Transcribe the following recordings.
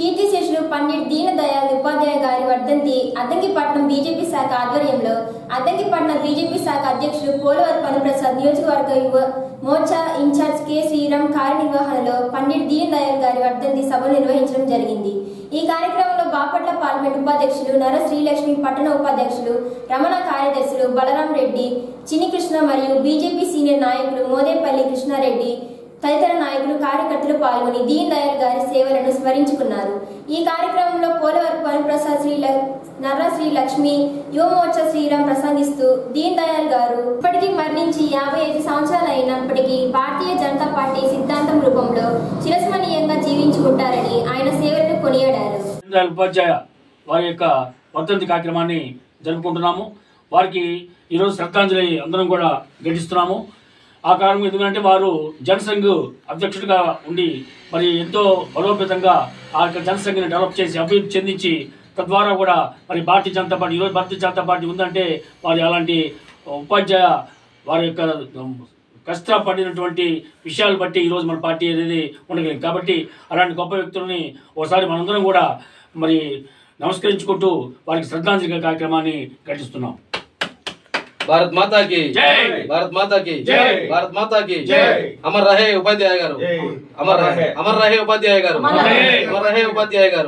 కీర్తిశేషులు పండిట్ దీన దయాళ్ ఉపాధ్యాయ గారి వర్ధంతి అద్దంకిపట్నం బీజేపీ శాఖ ఆధ్వర్యంలో అద్దంకిపట్నం బీజేపీ శాఖ అధ్యక్షులు పోలవరం పనుప్రసాద్ నియోజకవర్గ యువ మోర్చా ఇన్ఛార్జ్ కె శ్రీరామ్ కార్యనిర్వహణలో పండిట్ దీన్ దయాళ్ గారి వర్ధంతి సభలు నిర్వహించడం జరిగింది ఈ కార్యక్రమంలో బాపట్ల పార్లమెంట్ ఉపాధ్యక్షులు నర శ్రీలక్ష్మి పట్టణ ఉపాధ్యక్షులు రమణ కార్యదర్శులు బలరాం రెడ్డి చిన్ని కృష్ణ మరియు బీజేపీ సీనియర్ నాయకులు మోదేపల్లి కృష్ణారెడ్డి తదితర నాయకులు కార్యకర్తలు పాల్గొని దీన్ దయాళ్ గారి సేవలను స్మరించుకున్నారు ఈ కార్యక్రమంలో పోలవరం పరమప్రసాద్ శ్రీ ల- నర్ర శ్రీ లక్ష్మి యువ మోర్చా శ్రీరామ్ ప్రసంగిస్తూ దీన్ దయాళ్ గారు ఇప్పటికీ మరణించి యాభై ఐదు సంవత్సరాలు అయినప్పటికీ భారతీయ జనతా పార్టీ సిద్ధాంతం రూపంలో చిరస్మరణీయంగా జీవించి ఉంటారని ఆయన సేవలను కొనియాడారు దీనదయాళ్ ఉపాధ్యాయ వారి యొక్క వర్ధంతి కార్యక్రమాన్ని జరుపుకుంటున్నాము వారికి ఈరోజు శ్రద్ధాంజలి అందరం కూడా ఘటిస్తున్నాము ఆ కారణం ఎందుకంటే వారు జనసంఘ్ అధ్యక్షుడిగా ఉండి మరి ఎంతో బలోపేతంగా ఆ యొక్క జనసంఘ్ని డెవలప్ చేసి అభివృద్ధి చెందించి తద్వారా కూడా మరి భారతీయ జనతా పార్టీ ఈరోజు భారతీయ జనతా పార్టీ ఉందంటే వారి అలాంటి ఉపాధ్యాయ వారి యొక్క కష్టపడినటువంటి విషయాలు బట్టి ఈరోజు మన పార్టీ అనేది ఉండగలిగింది కాబట్టి అలాంటి గొప్ప వ్యక్తుల్ని ఒకసారి మనందరం కూడా మరి నమస్కరించుకుంటూ వారికి శ్రద్ధాంజలి కార్యక్రమాన్ని ఘటిస్తున్నాం భారత్ మాతా కి జై. భారత్ మాతా కి జై. భారత్ మాతా కి జై. అమర్ రహే ఉపాధ్యాయ గారు జై. అమర్ రహే అమర్ రహే ఉపాధ్యాయ గారు అమర్ రహే. అమర్ రహే ఉపాధ్యాయ గారు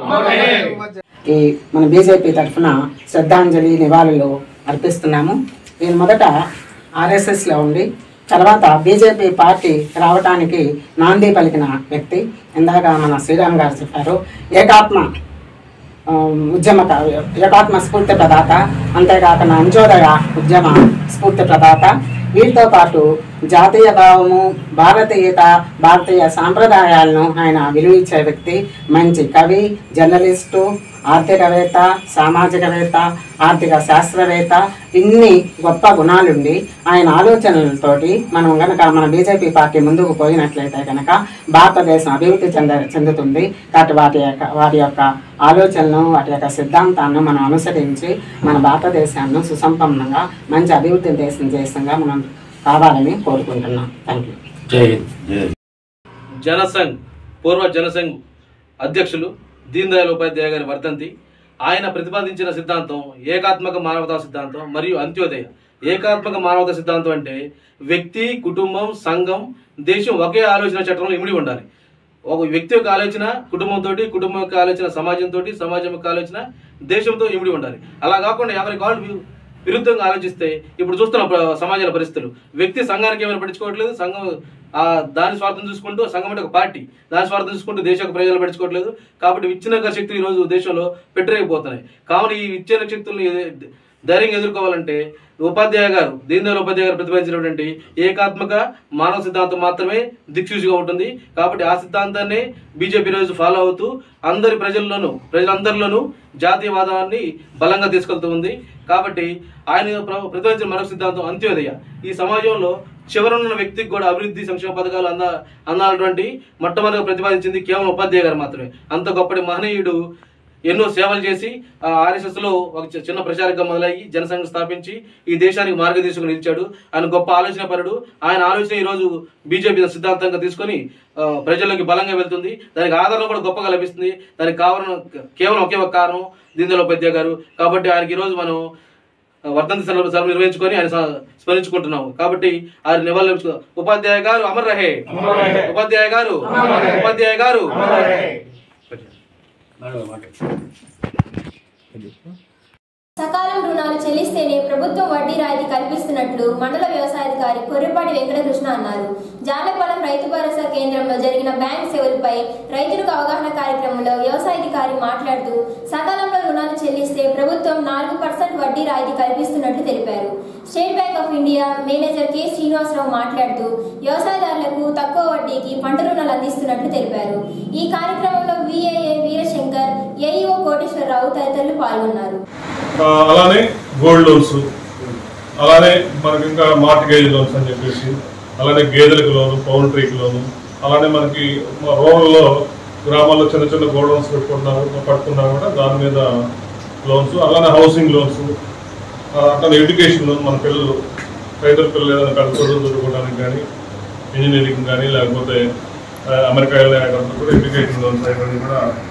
ఈ మన బీజేపీ తరఫున శ్రద్ధాంజలి నివాళులు అర్పిస్తున్నాము నేను మొదట ఆర్ఎస్ఎస్లో ఉండి తర్వాత బీజేపీ పార్టీ రావటానికి నాంది పలికిన వ్యక్తి ఇందాక మన శ్రీరామ్ గారు చెప్పారు ఏకాత్మ ఆ, ఉద్యమ ఏకాత్మ స్ఫూర్తి ప్రదాత అంతేకాక నా అంత్యోదయ ఉద్యమ స్ఫూర్తి ప్రదాత వీటితో పాటు జాతీయ భావము భారతీయత భారతీయ సాంప్రదాయాలను ఆయన విలువించే వ్యక్తి మంచి కవి జర్నలిస్టు ఆర్థికవేత్త సామాజికవేత్త ఆర్థిక శాస్త్రవేత్త ఇన్ని గొప్ప గుణాలుండి ఆయన ఆలోచనలతోటి మనం గనక మన బీజేపీ పార్టీ ముందుకు పోయినట్లయితే కనుక భారతదేశం అభివృద్ధి చెంద చెందుతుంది కాబట్టి వాటి యొక్క వారి యొక్క ఆలోచనలను వాటి యొక్క సిద్ధాంతాలను మనం అనుసరించి మన భారతదేశాన్ని సుసంపన్నంగా మంచి అభివృద్ధి దేశం దేశంగా మనం కావాలని కోరుకుంటున్నాం థ్యాంక్ యూ జై హింద్ జనసంఘ్ పూర్వ జనసంఘ్ అధ్యక్షులు దీన్ దయాళ్ ఉపాధ్యాయ గారి వర్ధంతి ఆయన ప్రతిపాదించిన సిద్ధాంతం ఏకాత్మక మానవతా సిద్ధాంతం మరియు అంత్యోదయ ఏకాత్మక మానవతా సిద్ధాంతం అంటే వ్యక్తి కుటుంబం సంఘం దేశం ఒకే ఆలోచన చట్టంలో ఇమిడి ఉండాలి ఒక వ్యక్తి యొక్క ఆలోచన కుటుంబంతో కుటుంబం యొక్క ఆలోచన సమాజంతో సమాజం యొక్క ఆలోచన దేశంతో ఇమిడి ఉండాలి అలా కాకుండా ఎవరికి వాళ్ళు వి- విరుద్ధంగా ఆలోచిస్తే ఇప్పుడు చూస్తున్న ప్ర- సమాజాల పరిస్థితులు వ్యక్తి సంఘానికి ఏమైనా పట్టించుకోవట్లేదు సంఘం ఆ దాని స్వార్థం చూసుకుంటూ సంఘం అంటే ఒక పార్టీ దాని స్వార్థం చూసుకుంటూ దేశ యొక్క ప్రజలు పట్టించుకోవట్లేదు కాబట్టి విచ్ఛిన్నక శక్తులు ఈరోజు దేశంలో పెట్టరైపోతున్నాయి కావున ఈ విచ్ఛిన్న శక్తుల్ని ఎదు- ధైర్యంగా ఎదుర్కోవాలంటే ఉపాధ్యాయ గారు దీన్ దయాళ్ ఉపాధ్యాయ గారు ప్రతిపాదించినటువంటి ఏకాత్మక మానవ సిద్ధాంతం మాత్రమే దిక్సూచిగా ఉంటుంది కాబట్టి ఆ సిద్ధాంతాన్ని బీజేపీ రోజు ఫాలో అవుతూ అందరి ప్రజల్లోనూ ప్రజలందరిలోనూ జాతీయవాదాన్ని బలంగా తీసుకెళ్తూ ఉంది కాబట్టి ఆయన ప్ర- ప్రతిపాదించిన మరొక సిద్ధాంతం అంత్యోదయ ఈ సమాజంలో చివరనున్న వ్యక్తికి కూడా అభివృద్ధి సంక్షేమ పథకాలు అంద అందాలటువంటి మొట్టమొదటిగా ప్రతిపాదించింది కేవలం ఉపాధ్యాయ గారు మాత్రమే అంత గొప్పటి మహనీయుడు ఎన్నో సేవలు చేసి ఆ RSS లో ఒక చి- చిన్న ప్రచారంగా మొదలయ్యి జనసంఘం స్థాపించి ఈ దేశానికి మార్గదర్శకులు నిలిచాడు ఆయన గొప్ప ఆలోచన పరుడు ఆయన ఆలోచన ఈరోజు బీజేపీ సిద్ధాంతంగా తీసుకొని ఆ, ప్రజల్లోకి బలంగా వెళ్తుంది దానికి ఆదరణ కూడా గొప్పగా లభిస్తుంది దానికి కారణం కేవలం ఒకే ఒక కారణం దీనిలో ఉపాధ్యాయ గారు కాబట్టి ఆయనకి ఈరోజు మనం ఆ, వర్ధంతి సభ సభ నిర్వహించుకొని ఆయన స- స్మరించుకుంటున్నాము కాబట్టి ఆయన నివాళులు ఉపాధ్యాయ గారు అమర్ రహే అమర్ రహే. ఉపాధ్యాయ గారు అమర్ రహే. ఉపాధ్యాయ గారు అమర్ రహే. మేడం మాట్లాడు. సకాలం రుణాలు చెల్లిస్తేనే ప్రభుత్వం వడ్డీ రాయితీ కల్పిస్తున్నట్లు మండల వ్యవసాయాధికారి కొర్రెపాటి వెంకటకృష్ణ అన్నారు జాలపాలెం రైతు భరోసా కేంద్రంలో జరిగిన బ్యాంక్ సేవలపై రైతులకు అవగాహన కార్యక్రమంలో వ్యవసాయాధికారి మాట్లాడుతూ సకాలంలో రుణాలు చెల్లిస్తే ప్రభుత్వం నాలుగు పర్సెంట్ వడ్డీ రాయితీ కల్పిస్తున్నట్లు తెలిపారు State Bank of India manager K Srinivasarao మాట్లాడుతూ వ్యవసాయదారులకు తక్కువ వడ్డీకి పంట రుణాలు అందిస్తున్నట్లు తెలిపారు ఈ కార్యక్రమంలో విఏఏ వీరశంకర్ ఏఈఓ కోటేశ్వరరావు తదితరులు పాల్గొన్నారు ఆ, అలానే గోల్డ్ లోన్స్ అలానే మనకి ఇంకా మార్టిగేజ్ లోన్స్ అని చెప్పేసి అలానే గేదెలకు లోను పౌల్ట్రీకి లోను అలానే మనకి మా రూరల్లో గ్రామాల్లో చిన్న చిన్న గోల్డ్ లోన్స్ పెట్టుకున్నా పట్టుకున్నా కూడా దాని మీద లోన్స్ అలానే హౌసింగ్ లోన్స్ అట్లా ఎడ్యుకేషన్ లోన్ మన పిల్లలు రైతుల పిల్లలు ఏదైనా పెద్ద చదువులు చదువుకోవడానికి కానీ ఇంజనీరింగ్ కానీ లేకపోతే ఆ, అమెరికా వెళ్ళే కూడా ఎడ్యుకేషన్ లోన్స్ అవన్నీ కూడా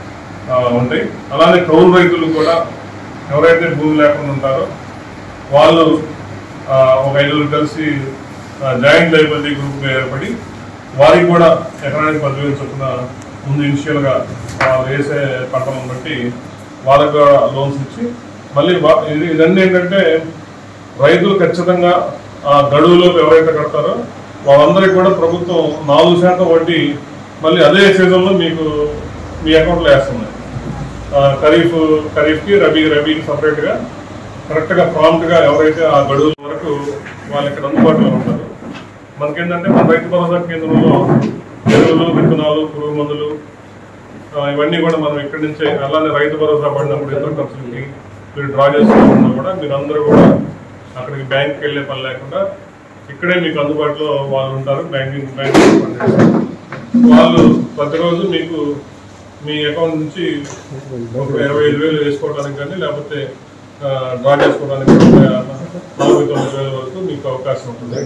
ఆ, ఉంటాయి అలానే కౌలు రైతులు కూడా ఎవరైతే భూమి లేకుండా ఉంటారో వాళ్ళు ఆ, ఒక ఐదుగురు కలిసి జాయింట్ లైబిలిటీ గ్రూప్ ఏర్పడి వారికి కూడా ఎకరానికి పదివేలు చొప్పున ముందు ఇనిషియల్గా వాళ్ళు వేసే పంటలను బట్టి వాళ్ళకి కూడా లోన్స్ ఇచ్చి మళ్ళీ వా- ఇది ఇదన్నీ ఏంటంటే రైతులు ఖచ్చితంగా ఆ గడువులోపు ఎవరైతే కడతారో వాళ్ళందరికీ కూడా ప్రభుత్వం నాలుగు శాతం వడ్డీ మళ్ళీ అదే సీజన్లో మీకు మీ అకౌంట్లో వేస్తుంది ఆ, ఖరీఫ్ ఖరీఫ్కి రబీ రబీకి సపరేట్గా కరెక్ట్గా ప్రాంప్ట్గా ఎవరైతే ఆ గడువుల వరకు వాళ్ళు ఇక్కడ అందుబాటులో ఉంటారు మనకేంటంటే మన రైతు భరోసా కేంద్రంలో ఎరువులు విత్తనాలు పురుగు మందులు ఆ, ఇవన్నీ కూడా మనం ఇక్కడి నుంచే అలానే రైతు భరోసా పడినప్పుడు ఇతర ఖర్చులకి మీరు డ్రా చేసుకున్నా కూడా మీరు అందరూ కూడా అక్కడికి బ్యాంక్కి వెళ్ళే పని లేకుండా ఇక్కడే మీకు అందుబాటులో వాళ్ళు ఉంటారు బ్యాంకింగ్ బ్యాంకింగ్ పనిచేస్తారు. వాళ్ళు ప్రతిరోజు మీకు మీ అకౌంట్ నుంచి ఒక ఇరవై ఐదు వేలు వేసుకోవడానికి కానీ లేకపోతే ఆ, డ్రా చేసుకోవడానికి ఒక నలభై తొమ్మిది వేల వరకు మీకు అవకాశం ఉంటుంది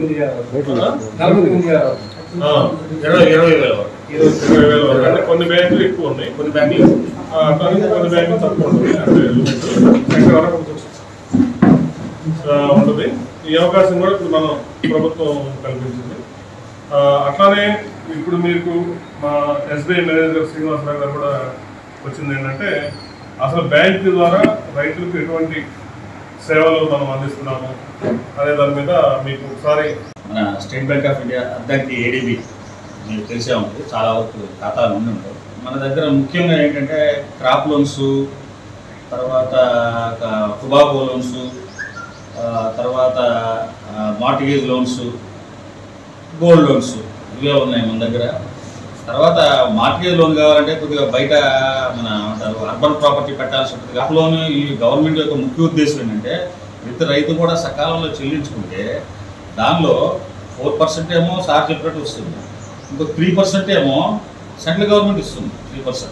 ఆ, ఇరవై ఇరవై వేల వరకు. ఇరవై వేల వరకు అంటే కొన్ని బ్యాంకులు ఎక్కువ ఉన్నాయి కొన్ని బ్యాంకులు ఆ, కానీ కొన్ని బ్యాంకులు తక్కువ ఉంటుంది అంటే లిమిట్ ఎక్కడ వరకు ఆ, ఉంటుంది ఈ అవకాశం కూడా ఇప్పుడు మనం ప్రభుత్వం కల్పించింది ఆ, అట్లానే ఇప్పుడు మీకు మా ఎస్బీఐ మేనేజర్ శ్రీనివాసరావు గారు కూడా వచ్చింది ఏంటంటే అసలు బ్యాంక్ ద్వారా రైతులకు ఎటువంటి సేవలు మనం అందిస్తున్నాము అనే దాని మీద మీకు ఒకసారి మన State Bank of India Addanki ADB మీకు తెలిసే ఉంటుంది చాలా వరకు ఖాతాలు ఉండి ఉంటాయి మన దగ్గర ముఖ్యంగా ఏంటంటే క్రాప్ లోన్స్ తర్వాత టుబాకో లోన్స్ తర్వాత మార్టిగేజ్ లోన్స్ గోల్డ్ లోన్స్ ఇవే ఉన్నాయి మన దగ్గర తర్వాత మార్టిగేజ్ లోన్ కావాలంటే కొద్దిగా బయట మన అంటారు అర్బన్ ప్రాపర్టీ పెట్టాల్సి ఉంటుంది ఆ లోన్ ఈ గవర్నమెంట్ యొక్క ముఖ్య ఉద్దేశం ఏంటంటే ప్రతి రైతు కూడా సకాలంలో చెల్లించుకుంటే దానిలో ఫోర్ పర్సెంట్ ఏమో సార్ చెప్పినట్టు వస్తుంది ఇంకో త్రీ పర్సెంట్ ఏమో సెంట్రల్ గవర్నమెంట్ ఇస్తుంది త్రీ పర్సెంట్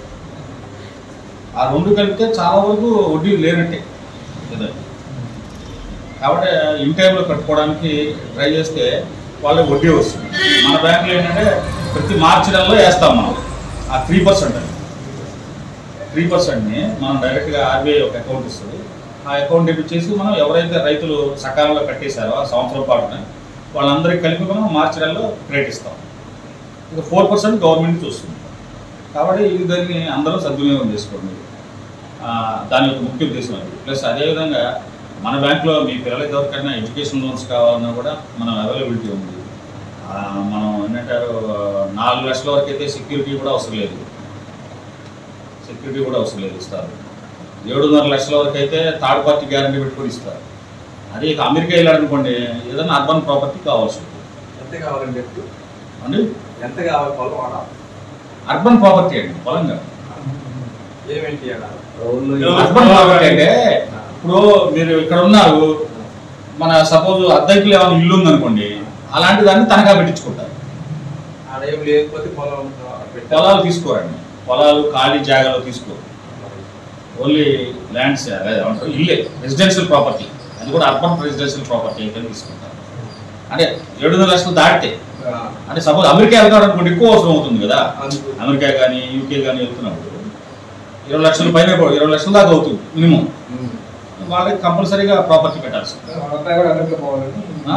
ఆ రెండు కలిపితే చాలా వరకు వడ్డీ లేనట్టే కదా కాబట్టి ఇన్ టైంలో కట్టుకోవడానికి ట్రై చేస్తే వాళ్ళకి వడ్డీ వస్తుంది మన బ్యాంకులో ఏంటంటే ప్రతి మార్చి నెలలో వేస్తాం మనం ఆ త్రీ పర్సెంట్ అని త్రీ పర్సెంట్ని మనం డైరెక్ట్గా ఆర్బీఐ ఒక అకౌంట్ ఇస్తుంది ఆ అకౌంట్ డెబిట్ చేసి మనం ఎవరైతే రైతులు సకాలంలో కట్టేశారో ఆ సంవత్సరం పాటున వాళ్ళందరికీ కలిపి మనం మార్చి నెలలో క్రెడిట్ ఇస్తాం ఇక ఫోర్ పర్సెంట్ గవర్నమెంట్ చూస్తుంది కాబట్టి ఇది దాన్ని అందరూ సద్వినియోగం చేసుకోండి ఆ, దాని యొక్క ముఖ్య ఉద్దేశం అది ప్లస్ అదేవిధంగా మన బ్యాంక్లో మీ పిల్లలకి ఎవరికైనా ఎడ్యుకేషన్ లోన్స్ కావాలన్నా కూడా మనం అవైలబిలిటీ ఉంది ఆ, మనం ఏంటంటారు నాలుగు లక్షల వరకు అయితే సెక్యూరిటీ కూడా అవసరం లేదు సెక్యూరిటీ కూడా అవసరం లేదు ఇస్తారు ఏడున్నర లక్షల వరకు అయితే థర్డ్ పార్టీ గ్యారంటీ పెట్టుకొని ఇస్తారు అదే ఇక అమెరికా వెళ్ళాలనుకోండి ఏదైనా అర్బన్ ప్రాపర్టీ కావాల్సి ఉంటుంది ఎంత కావాలండి ఎప్పుడు అండి ఎంత కావాలి పొలం వాడ అర్బన్ ప్రాపర్టీ అండి పొలం కాదు ఏమేంటి ఆడ? అర్బన్ ప్రాపర్టీ అంటే ఇప్పుడు మీరు ఇక్కడ ఉన్నారు మన సపోజ్ అద్దెకి ఏమైనా ఇల్లు ఉందనుకోండి అలాంటి దాన్ని తనఖా పెట్టించుకుంటారు ఆడ ఏం లేకపోతే పొలం పెట్టాలి. పొలాలు తీసుకోరండి పొలాలు ఖాళీ జాగాలో తీసుకోరు ఓన్లీ ల్యాండ్స్ అదే ఏమంటారు ఇల్లే రెసిడెన్షియల్ ప్రాపర్టీ అది కూడా అర్బన్ రెసిడెన్షియల్ ప్రాపర్టీ అయితే తీసుకుంటారు అంటే ఏడున్నర లక్షలు దాటితే ఆ, అంటే సపోజ్ అమెరికా వెళ్తాడు అనుకోండి ఎక్కువ అవసరం అవుతుంది కదా అందుకు. అమెరికా కానీ యూకే కానీ వెళ్తున్నప్పుడు ఇరవై లక్షల పైన కూడా ఇరవై లక్షల దాకా అవుతుంది మినిమం ఉమ్. వాళ్ళకి కంపల్సరీగా ప్రాపర్టీ పెట్టాల్సి ఆ.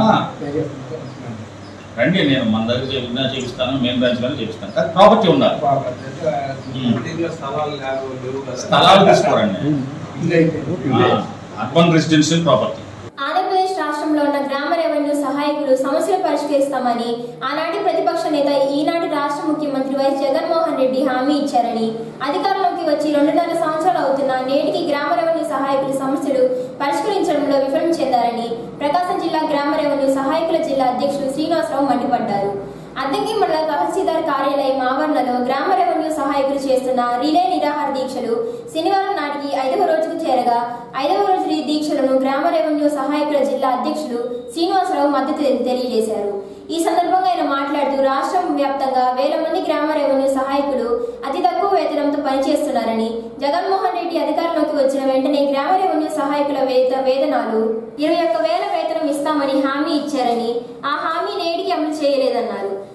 రండి నేను మన దగ్గర చేపినా చేపిస్తాను మెయిన్ బ్రాంచ్ లోనే చేపిస్తాను కానీ ప్రాపర్టీ ఉండాలి దీంట్లో స్థలాలు లేవు లేవు కదా స్థలాలు తీసుకోరండి అర్బన్ రెసిడెన్షియల్ ప్రాపర్టీ ఆంధ్రప్రదేశ్ రాష్ట్రంలో ఉన్న గ్రామ రెవెన్యూ సహాయకులు సమస్యలు పరిష్కరిస్తామని ఆనాటి ప్రతిపక్ష నేత ఈనాటి రాష్ట్ర ముఖ్యమంత్రి వైఎస్ జగన్మోహన్ రెడ్డి హామీ ఇచ్చారని అధికారంలోకి వచ్చి రెండున్నర సంవత్సరాలు అవుతున్న నేటికి గ్రామ రెవెన్యూ సహాయకుల సమస్యలు పరిష్కరించడంలో విఫలం చెందారని ప్రకాశం జిల్లా గ్రామ రెవెన్యూ సహాయకుల జిల్లా అధ్యక్షుడు శ్రీనివాసరావు మండిపడ్డారు అద్దంకి మండల తహసీల్దార్ కార్యాలయం ఆవరణలో గ్రామ రెవెన్యూ సహాయకులు చేస్తున్న రిలే నిరాహార దీక్షలు శనివారం నాటికి ఐదవ రోజుకు చేరగా ఐదవ రోజు ఈ దీక్షలను గ్రామ రెవెన్యూ సహాయకుల జిల్లా అధ్యక్షులు శ్రీనివాసరావు మద్దతు తెలి- తెలియజేశారు ఈ సందర్భంగా ఆయన మాట్లాడుతూ రాష్ట్రం వ్యాప్తంగా వేల మంది గ్రామ రెవెన్యూ సహాయకులు అతి తక్కువ వేతనంతో పనిచేస్తున్నారని జగన్మోహన్ రెడ్డి అధికారంలోకి వచ్చిన వెంటనే గ్రామ రెవెన్యూ సహాయకుల వేత వేతనాలు ఇరవై ఒక్క వేల వేతనం ఇస్తామని హామీ ఇచ్చారని ఆ హామీ నేటికి అమలు చేయలేదన్నారు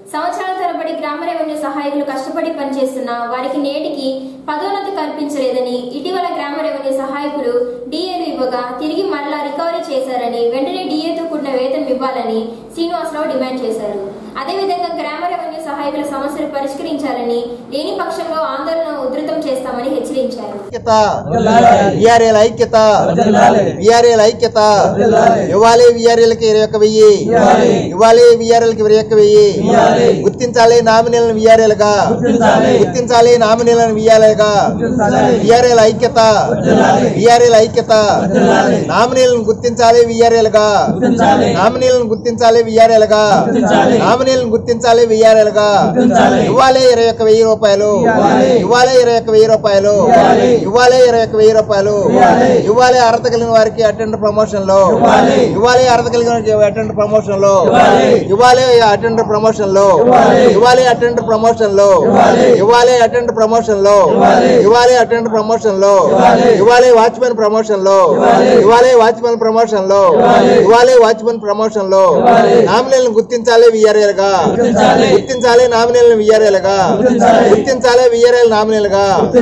సంవత్సరాల తరబడి గ్రామ రెవెన్యూ సహాయకులు కష్టపడి పనిచేస్తున్నా వారికి నేటికి పదోన్నతి కల్పించలేదని ఇటీవల గ్రామ రెవెన్యూ సహాయకులు డిఏలు ఇవ్వగా తిరిగి మరలా రికవరీ చేశారని వెంటనే డిఏతో కూడిన వేతనం ఇవ్వాలని శ్రీనివాసరావు డిమాండ్ చేశారు అదేవిధంగా గ్రామ రెవెన్యూ సహాయకుల సమస్యలు పరిష్కరించాలని లేని పక్షంలో ఆందోళన ఉధృతం చేస్తామని హెచ్చరించారు ఐక్యత విఆర్ఏల ఐక్యత విఆర్ఏల ఐక్యత ఇవ్వాలి విఆర్ఏలకి ఇరవై ఒక్క వెయ్యి ఇవ్వాలి విఆర్ఏలకి ఇరవై ఒక్క వెయ్యి గుర్తించాలి నామినీలను విఆర్ఏలుగా గుర్తించాలి నామినీలను విఆర్ఏలుగా విఆర్ఏల ఐక్యత విఆర్ఏల ఐక్యత నామినీలను గుర్తించాలి విఆర్ఏలుగా నామినీలను గుర్తించాలి విఆర్ఏలుగా నామినీలను గుర్తించాలి విఆర్ఏలుగా ఇవ్వాలి ఇరవై ఒక్క వెయ్యి రూపాయలు ఇవ్వాలి ఇరవై ఒక్క వెయ్యి రూపాయలు ఇవ్వాలి ఇరవై ఒక్క వెయ్యి రూపాయలు ఇవ్వాలి అర్హత కలిగిన వారికి అటెండర్ ప్రమోషన్ లో ఇవ్వాలి అర్హత కలిగిన వారికి అటెండర్ ప్రమోషన్ లో ఇవ్వాలి అటెండర్ ప్రమోషన్ లో ఇవ్వాలి అటెండర్ ప్రమోషన్ లో ఇవ్వాలి అటెండర్ ప్రమోషన్ లో ఇవ్వాలి అటెండర్ ప్రమోషన్ లో ఇవ్వాలి వాచ్మెన్ ప్రమోషన్ లో ఇవ్వాలి వాచ్మెన్ ప్రమోషన్ లో ఇవ్వాలి వాచ్మెన్ ప్రమోషన్ లో నామినీలను గుర్తించాలి విఆర్ఏలుగా గుర్తించాలి నామినీలను విఆర్ఏలుగా గుర్తించాలి విఆర్ఏలు నామినీలుగా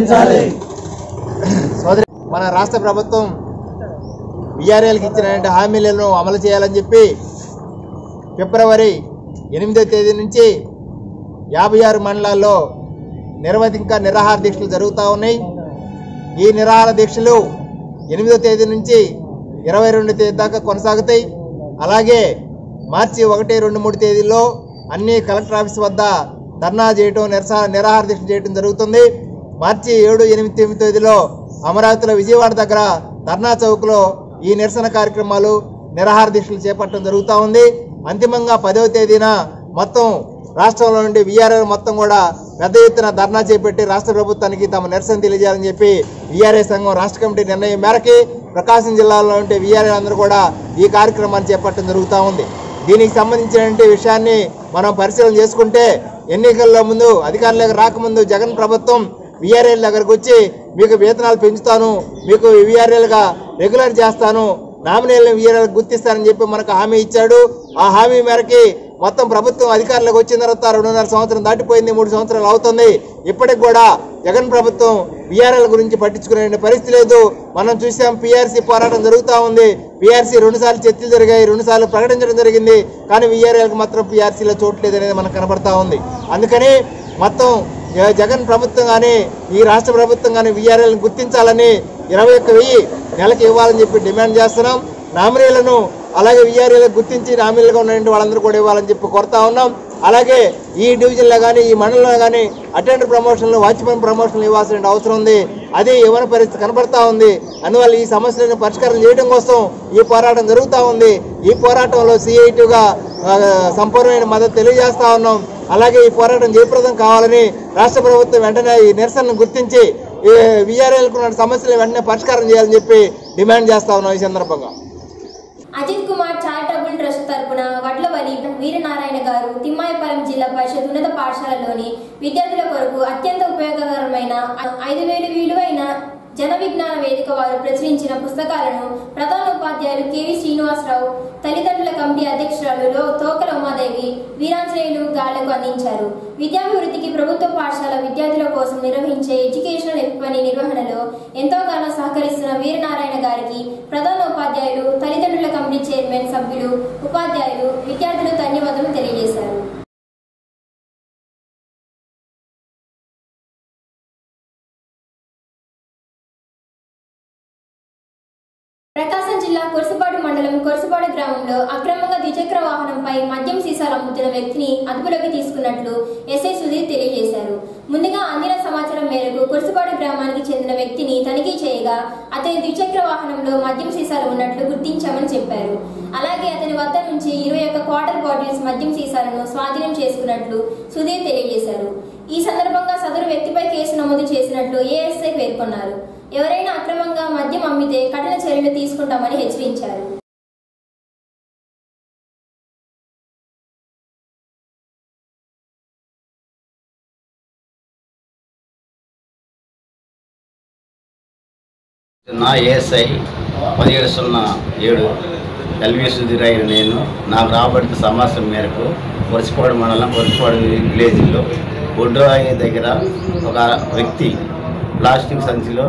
సోదరి మన రాష్ట్ర ప్రభుత్వం విఆర్ఏలకు ఇచ్చిన హామీలను అమలు చేయాలని చెప్పి ఫిబ్రవరి ఎనిమిదో తేదీ నుంచి యాభై ఆరు మండలాల్లో నిరవధిక నిరాహార దీక్షలు జరుగుతూ ఉన్నాయి ఈ నిరాహార దీక్షలు ఎనిమిదో తేదీ నుంచి ఇరవై రెండు తేదీ దాకా కొనసాగుతాయి అలాగే మార్చి ఒకటి రెండు మూడు తేదీల్లో అన్ని కలెక్టర్ ఆఫీస్ వద్ద ధర్నా చేయటం నిరస నిరాహార దీక్ష చేయడం జరుగుతుంది మార్చి ఏడు ఎనిమిది తొమ్మిది తేదీలో అమరావతిలో విజయవాడ దగ్గర ధర్నా చౌక్లో ఈ నిరసన కార్యక్రమాలు నిరాహార దీక్షలు చేపట్టడం జరుగుతూ ఉంది అంతిమంగా పదవ తేదీన మొత్తం రాష్ట్రంలో నుండి వీఆర్ఎల్ మొత్తం కూడా పెద్ద ఎత్తున ధర్నా చేపట్టి రాష్ట్ర ప్రభుత్వానికి తమ నిరసన తెలియజేయాలని చెప్పి వీఆర్ఏ సంఘం రాష్ట్ర కమిటీ నిర్ణయం మేరకి ప్రకాశం జిల్లాలో ఉంటే వీఆర్ఏ అందరూ కూడా ఈ కార్యక్రమాన్ని చేపట్టడం జరుగుతూ ఉంది దీనికి సంబంధించిన విషయాన్ని మనం పరిశీలన చేసుకుంటే ఎన్నికల్లో ముందు అధికారంలోకి రాకముందు జగన్ ప్రభుత్వం విఆర్ఏల దగ్గరకు వచ్చి మీకు వేతనాలు పెంచుతాను మీకు విఆర్ఏలుగా రెగ్యులర్ చేస్తాను నామినేలను విఆర్ఏలకు గుర్తిస్తానని చెప్పి మనకు హామీ ఇచ్చాడు ఆ హామీ మేరకి మొత్తం ప్రభుత్వం అధికారంలోకి వచ్చిన తర్వాత రెండున్నర సంవత్సరం దాటిపోయింది మూడు సంవత్సరాలు అవుతుంది ఇప్పటికి కూడా జగన్ ప్రభుత్వం విఆర్ఎల్ గురించి పట్టించుకునే పరిస్థితి లేదు మనం చూసాం పిఆర్సీ పోరాటం జరుగుతూ ఉంది పిఆర్సీ రెండు సార్లు చర్చలు జరిగాయి రెండు సార్లు ప్రకటించడం జరిగింది కానీ విఆర్ఎల్కి మాత్రం పిఆర్సీలో చోట్లేదు అనేది మనకు కనబడతా ఉంది అందుకని మొత్తం జ- జగన్ ప్రభుత్వం కానీ ఈ రాష్ట్ర ప్రభుత్వం కానీ విఆర్ఎల్ని గుర్తించాలని ఇరవై ఒక్క వెయ్యి నెలకి ఇవ్వాలని చెప్పి డిమాండ్ చేస్తున్నాం నామినీలను అలాగే విఆర్ఏలకు గుర్తించి నామినీలుగా ఉన్నటువంటి వాళ్ళందరూ కూడా ఇవ్వాలని చెప్పి కోరుతా ఉన్నాం అలాగే ఈ డివిజన్లో కానీ ఈ మండలంలో కానీ అటెండర్ ప్రమోషన్లు వాచ్మెన్ ప్రమోషన్లు ఇవ్వాల్సిన అవసరం ఉంది అది ఇవ్వని పరిస్థితి కనబడతా ఉంది అందువల్ల ఈ సమస్యలను పరిష్కారం చేయడం కోసం ఈ పోరాటం జరుగుతూ ఉంది ఈ పోరాటంలో సిఐటిగా సంపూర్ణమైన మద్దతు తెలియజేస్తా ఉన్నాం అలాగే ఈ పోరాటం జయప్రదం కావాలని రాష్ట్ర ప్రభుత్వం వెంటనే ఈ నిరసనను గుర్తించి విఆర్ఎల్కు ఉన్న సమస్యలు వెంటనే పరిష్కారం చేయాలని చెప్పి డిమాండ్ చేస్తా ఉన్నాం ఈ సందర్భంగా అజిత్ కుమార్ చారిటబుల్ ట్రస్ట్ తరపున వడ్లవలి వీరనారాయణ గారు తిమ్మాయపాలెం జిల్లా పరిషత్ ఉన్నత పాఠశాలలోని విద్యార్థుల కొరకు అత్యంత ఉపయోగకరమైన ఐదు వేలు విలువైన జన విజ్ఞాన వేదిక వారు ప్రచురించిన పుస్తకాలను ప్రధాన ఉపాధ్యాయులు కెవి శ్రీనివాసరావు తల్లిదండ్రుల కమిటీ అధ్యక్షురాలు లో తోకల ఉమాదేవి వీరాంజనేయులు గాళ్లకు అందించారు విద్యాభివృద్ధికి ప్రభుత్వ పాఠశాల విద్యార్థుల కోసం నిర్వహించే ఎడ్యుకేషనల్ పని నిర్వహణలో ఎంతోగానో సహకరిస్తున్న వీరనారాయణ గారికి ప్రధాన ఉపాధ్యాయులు తల్లిదండ్రుల కమిటీ చైర్మన్ సభ్యులు ఉపాధ్యాయులు విద్యార్థులు ధన్యవాదాలు తెలియజేశారు ప్రకాశం జిల్లా కొరసపాడు మండలం కొరసపాడు గ్రామంలో అక్రమంగా ద్విచక్ర వాహనంపై మద్యం సీసాలు అమ్ముతున్న వ్యక్తిని అదుపులోకి తీసుకున్నట్లు ఎస్ఐ సుధీర్ తెలియజేశారు ముందుగా అందిన సమాచారం మేరకు కొరసపాడు గ్రామానికి చెందిన వ్యక్తిని తనిఖీ చేయగా అతని ద్విచక్ర వాహనంలో మద్యం సీసాలు ఉన్నట్లు గుర్తించామని చెప్పారు అలాగే అతని వద్ద నుంచి ఇరవై ఒక్క క్వార్టర్ బాటిల్స్ మద్యం సీసాలను స్వాధీనం చేసుకున్నట్లు సుధీర్ తెలియజేశారు ఈ సందర్భంగా సదరు వ్యక్తిపై కేసు నమోదు చేసినట్లు ఏఎస్ఐ పేర్కొన్నారు ఎవరైనా అక్రమంగా మద్యం అమ్మితే కఠిన చర్యలు తీసుకుంటామని హెచ్చరించారు నా ఏఎస్ఐ పదిహేడు సున్నా ఏడు ఎల్వి సుధీర్ అయిన నేను నాకు రాబడిన సమాచారం మేరకు వరుసపాడు మండలం వరుసపాడు విలేజ్లో ఒడ్రాయి దగ్గర ఒక వ్యక్తి ప్లాస్టిక్ సంచిలో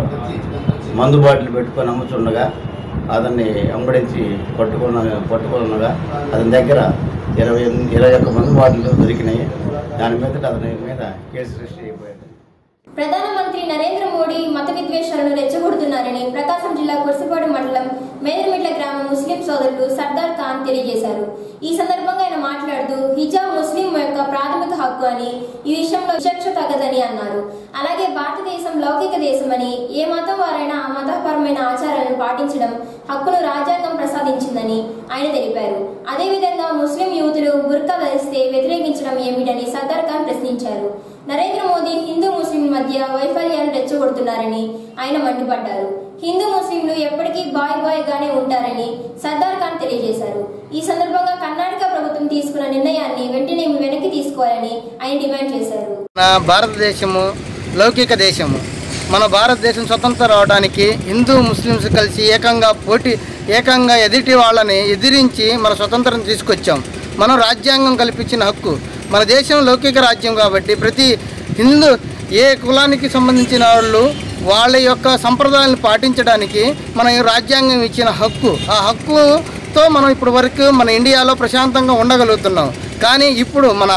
మందు బాటిల్ పెట్టుకొని అమ్ముతుండగా అతన్ని వెంబడించి పట్టుకున్న పట్టుకున్నగా అతని దగ్గర ఇరవై ఎనిమిది- ఇరవై ఒక్క మందు బాటిల్ దొరికినాయి దాని మీద అతని మీద కేసు రిజిస్టర్ అయిపోయింది ప్రధానమంత్రి నరేంద్ర మోడీ మత విద్వేషాలను రెచ్చగొడుతున్నారని ప్రకాశం జిల్లా కుర్సిపాడు మండలం మేదరమిట్ల గ్రామ ముస్లిం సోదరుడు సర్దార్ ఖాన్ తెలియజేశారు ఈ సందర్భంగా ఆయన మాట్లాడుతూ హిజాబ్ ముస్లిం యొక్క ప్రాథమిక హక్కు అని ఈ విషయంలో విచక్ష తగదని అన్నారు అలాగే భారతదేశం లౌకిక దేశమని ఏ మతం వారైనా ఆ మతపరమైన ఆచారాలను పాటించడం హక్కును రాజ్యాంగం ప్రసాదించిందని ఆయన తెలిపారు అదేవిధంగా ముస్లిం యువతులు బుర్కా ధరిస్తే వ్యతిరేకించడం ఏమిటని సర్దార్ ఖాన్ ప్రశ్నించారు నరేంద్ర మోదీ హిందూ ముస్లిం మధ్య వైఫల్యాన్ని రెచ్చగొడుతున్నారని ఆయన మండిపడ్డారు హిందూ ముస్లింలు ఎప్పటికీ బాయ్ బాయ్ గానే ఉంటారని సర్దార్ ఖాన్ తెలియజేశారు ఈ సందర్భంగా కర్ణాటక ప్రభుత్వం తీసుకున్న నిర్ణయాన్ని వెంటనే వెనక్కి తీసుకోవాలని ఆయన డిమాండ్ చేశారు మన భారతదేశము లౌకిక దేశము మన భారతదేశం స్వతంత్రం రావడానికి హిందూ ముస్లిమ్స్ కలిసి ఏకంగా పోటీ ఏకంగా ఎదుటి వాళ్ళని ఎదిరించి మన స్వతంత్రం తీసుకొచ్చాం మనం రాజ్యాంగం కల్పించిన హక్కు మన దేశం లౌకిక రాజ్యం కాబట్టి ప్రతి హిందూ ఏ కులానికి సంబంధించిన వాళ్ళు వాళ్ళ యొక్క సంప్రదాయాలను పాటించడానికి మన ఈ రాజ్యాంగం ఇచ్చిన హక్కు ఆ హక్కుతో మనం ఇప్పుడు వరకు మన ఇండియాలో ప్రశాంతంగా ఉండగలుగుతున్నాం కానీ ఇప్పుడు మన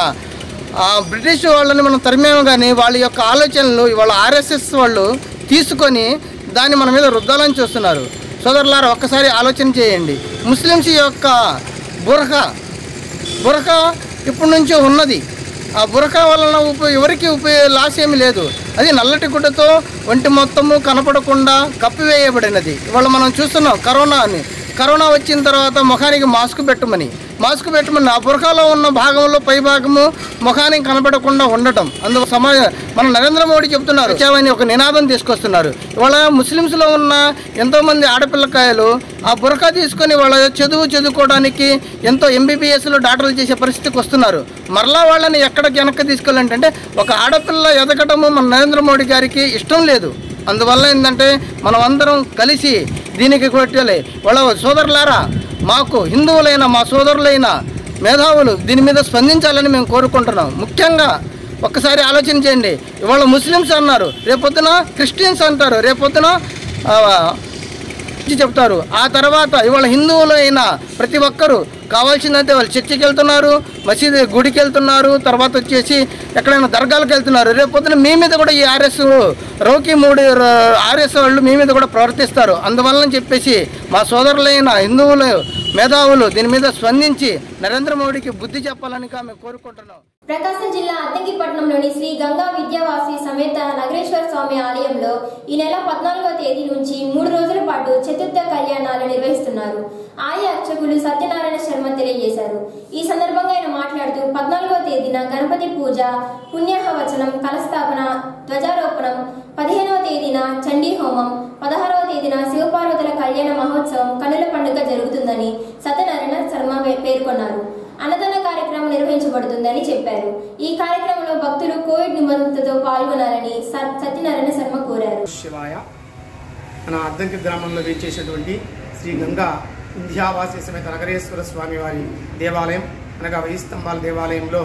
ఆ బ్రిటిష్ వాళ్ళని మనం తరిమేమో కానీ వాళ్ళ యొక్క ఆలోచనలు వాళ్ళ ఆర్ఎస్ఎస్ వాళ్ళు తీసుకొని దాన్ని మన మీద రుద్దాలని చూస్తున్నారు సోదరులారా ఒక్కసారి ఆలోచన చేయండి ముస్లిమ్స్ యొక్క బురఖా బురఖా ఇప్పటి నుంచో ఉన్నది ఆ బురఖా వలన ఉప ఎవరికి ఉపయోగ లాస్ ఏమీ లేదు అది నల్లటి గుడ్డతో ఒంటి మొత్తము కనపడకుండా కప్పివేయబడినది ఇవాళ మనం చూస్తున్నాం కరోనా అని కరోనా వచ్చిన తర్వాత ముఖానికి మాస్క్ పెట్టమని మాస్క్ పెట్టమని ఆ బురఖాలో ఉన్న భాగంలో పై భాగము ముఖానికి కనపడకుండా ఉండటం అందుకు సమాజ మన నరేంద్ర మోడీ చెప్తున్నారు వచ్చామని ఒక నినాదం తీసుకొస్తున్నారు ఇవాళ ముస్లిమ్స్లో ఉన్న ఎంతోమంది ఆడపిల్లకాయలు ఆ బురఖా తీసుకొని వాళ్ళ చదువు చదువుకోవడానికి ఎంతో ఎంబీబీఎస్లో డాక్టర్లు చేసే పరిస్థితికి వస్తున్నారు మరలా వాళ్ళని ఎక్కడికి వెనక్కి తీసుకెళ్ళాలంటే ఒక ఆడపిల్ల ఎదగటము మన నరేంద్ర మోడీ గారికి ఇష్టం లేదు అందువల్ల ఏంటంటే మనం అందరం కలిసి దీనికి కొట్టాలి వాళ్ళ సోదరులారా మాకు హిందువులైన మా సోదరులైన మేధావులు దీని మీద స్పందించాలని మేము కోరుకుంటున్నాం ముఖ్యంగా ఒక్కసారి ఆలోచన చేయండి ఇవాళ ముస్లిమ్స్ అన్నారు రేపొద్దున క్రిస్టియన్స్ అంటారు రేపొద్దున ఆ, గురించి చెప్తారు ఆ తర్వాత ఇవాళ హిందువులు అయిన ప్రతి ఒక్కరూ కావాల్సిందంటే వాళ్ళు చర్చికి వెళ్తున్నారు మసీదు గుడికి వెళ్తున్నారు తర్వాత వచ్చేసి ఎక్కడైనా దర్గాలకు వెళ్తున్నారు రేపు పొద్దున మీ మీద కూడా ఈ ఆర్ఎస్ రౌకి మూడు ఆర్ఎస్ వాళ్ళు మీ మీద కూడా ప్రవర్తిస్తారు అందువలన చెప్పేసి మా సోదరులైన హిందువులు మేధావులు దీని మీద స్పందించి నరేంద్ర మోడీకి బుద్ధి చెప్పాలని మేము కోరుకుంటున్నాం ప్రకాశం జిల్లా అద్దంకిపట్నంలోని శ్రీ గంగా విద్యావాసి సమేత నగరేశ్వర స్వామి ఆలయంలో ఈ నెల పద్నాలుగో తేదీ నుంచి మూడు రోజుల పాటు చతుర్థ కళ్యాణాలు నిర్వహిస్తున్నారు ఆయా అర్చకులు సత్యనారాయణ శర్మ తెలియజేశారు ఈ సందర్భంగా ఆయన మాట్లాడుతూ పద్నాలుగో తేదీన గణపతి పూజ పుణ్యాహవచనం కలస్థాపన ధ్వజారోపణం పదిహేనవ తేదీన చండీ హోమం పదహారవ తేదీన శివపార్వతుల కళ్యాణ మహోత్సవం కనుల పండుగ జరుగుతుందని సత్యనారాయణ శర్మ పే- పేర్కొన్నారు అన్నదాన కార్యక్రమం నిర్వహించబడుతుందని చెప్పారు ఈ కార్యక్రమంలో భక్తులు కోవిడ్ నిబంధనలతో పాల్గొనాలని సత్- సత్యనారాయణ శర్మ కోరారు శివాయ మన అద్దంకి గ్రామంలో వేచేసినటువంటి శ్రీ గంగా వింధ్యావాసి సమేత నగరేశ్వర స్వామి వారి దేవాలయం అనగా వెయ్యి స్తంభాల దేవాలయంలో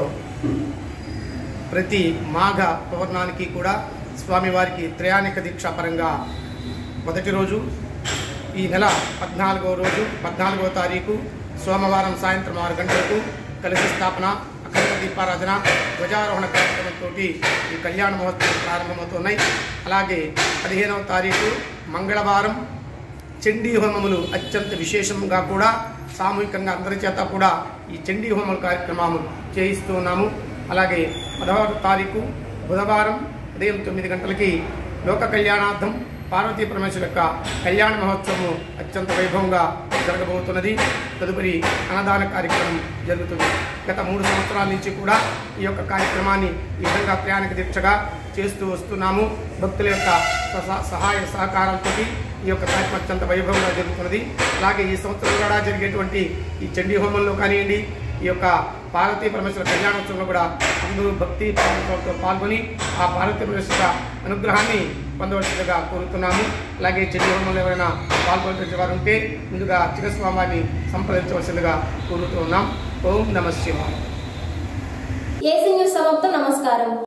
ప్రతి మాఘ పౌర్ణానికి కూడా స్వామివారికి త్రయాణిక దీక్ష పరంగా మొదటి రోజు ఈ నెల పద్నాలుగో రోజు పద్నాలుగో తారీఖు సోమవారం సాయంత్రం ఆరు గంటలకు కలశ స్థాపన అఖండ దీపారాధన ధ్వజారోహణ కార్యక్రమంతో ఈ కళ్యాణ మహోత్సవం ప్రారంభమవుతున్నాయి అలాగే పదిహేనవ తారీఖు మంగళవారం చండీ హోమములు అత్యంత విశేషంగా కూడా సామూహికంగా అందరి చేత కూడా ఈ చండీ హోమం కార్యక్రమాలు చేయిస్తూ ఉన్నాము అలాగే పదహారు తారీఖు బుధవారం ఉదయం తొమ్మిది గంటలకి లోక కళ్యాణార్థం పార్వతీ పరమేశ్వర యొక్క కళ్యాణ మహోత్సవం అత్యంత వైభవంగా జరగబోతున్నది తదుపరి అన్నదాన కార్యక్రమం జరుగుతుంది గత మూడు సంవత్సరాల నుంచి కూడా ఈ యొక్క కార్యక్రమాన్ని ఈ విధంగా ప్రయాణిక దీక్షగా చేస్తూ వస్తున్నాము భక్తుల యొక్క సహ- సహాయ సహకారాలతో ఈ యొక్క కార్యక్రమం అత్యంత వైభవంగా జరుగుతున్నది అలాగే ఈ సంవత్సరం కూడా జరిగేటువంటి ఈ చండీ హోమంలో కానివ్వండి ఈ యొక్క పార్వతీ పరమేశ్వర కళ్యాణోత్సవంలో కూడా అందరూ భక్తి పార్వతులతో పాల్గొని ఆ పార్వతీ పరమేశ్వర అనుగ్రహాన్ని పొందవలసిందిగా కోరుతున్నాము అలాగే చెల్లి హోమంలో ఎవరైనా పాల్గొనే వారు ఉంటే ముందుగా అర్చక స్వామిని సంప్రదించవలసిందిగా కోరుతున్నాం ఓం నమ శివాయ ఏసీ న్యూస్ సమాప్తం నమస్కారం